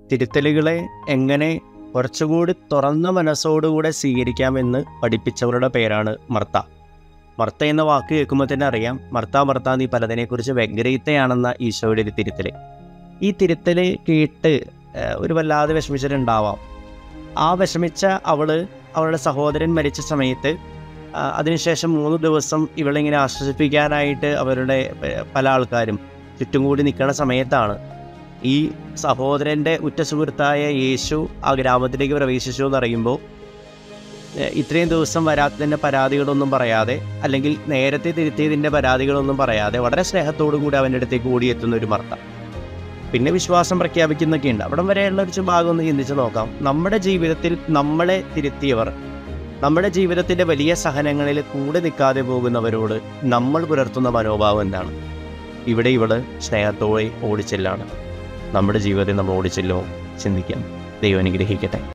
തിരുത്തലുകളെ എങ്ങനെ കുറച്ചുകൂടി തുറന്ന മനസ്സോടുകൂടെ സ്വീകരിക്കാമെന്ന് പഠിപ്പിച്ചവരുടെ പേരാണ് മർത്ത മർത്ത എന്ന വാക്ക് കേൾക്കുമ്പോൾ തന്നെ അറിയാം മർത്ത മർത്ത നീ പലതിനെക്കുറിച്ച് വ്യഗ്രഹിതയാണെന്ന ഈശോയുടെ ഒരു തിരുത്തൽ ഈ തിരുത്തൽ കേട്ട് ഏഹ്, ഒരു വല്ലാതെ വിഷമിച്ചിട്ടുണ്ടാവാം ആ വിഷമിച്ച അവള് അവളുടെ സഹോദരൻ മരിച്ച സമയത്ത് ആ, അതിനുശേഷം മൂന്ന് ദിവസം ഇവളിങ്ങനെ ആശ്വസിപ്പിക്കാനായിട്ട് അവരുടെ ഏഹ്, പല ആൾക്കാരും ചുറ്റും കൂടി നിൽക്കുന്ന സമയത്താണ് ഈ സഹോദരൻ്റെ ഉറ്റ സുഹൃത്തായ യേശു ആ ഗ്രാമത്തിലേക്ക് പ്രവേശിച്ചു എന്നറിയുമ്പോൾ ഏഹ്, ഇത്രയും ദിവസം വരാത്തതിൻ്റെ പരാതികളൊന്നും പറയാതെ അല്ലെങ്കിൽ നേരത്തെ തിരുത്തിയതിൻ്റെ പരാതികളൊന്നും പറയാതെ വളരെ സ്നേഹത്തോടു കൂടി അവൻ്റെ അടുത്തേക്ക് ഓടിയെത്തുന്ന ഒരു മർത്ത പിന്നെ വിശ്വാസം പ്രഖ്യാപിക്കുന്നൊക്കെ ഉണ്ട് അവിടം വരെയുള്ള ഒരു ഭാഗം ഒന്ന് ചിന്തിച്ച് നോക്കാം നമ്മുടെ ജീവിതത്തിൽ നമ്മളെ തിരുത്തിയവർ നമ്മുടെ ജീവിതത്തിൻ്റെ വലിയ സഹനങ്ങളിൽ കൂടെ നിൽക്കാതെ പോകുന്നവരോട് നമ്മൾ പുലർത്തുന്ന മനോഭാവം എന്താണ് ഇവിടെ ഇവള് സ്നേഹത്തോടെ ഓടിച്ചെല്ലാണ് നമ്മുടെ ജീവിതത്തിൽ നമ്മൾ ഓടിച്ചെല്ലോ ചിന്തിക്കാം ദൈവം അനുഗ്രഹിക്കട്ടെ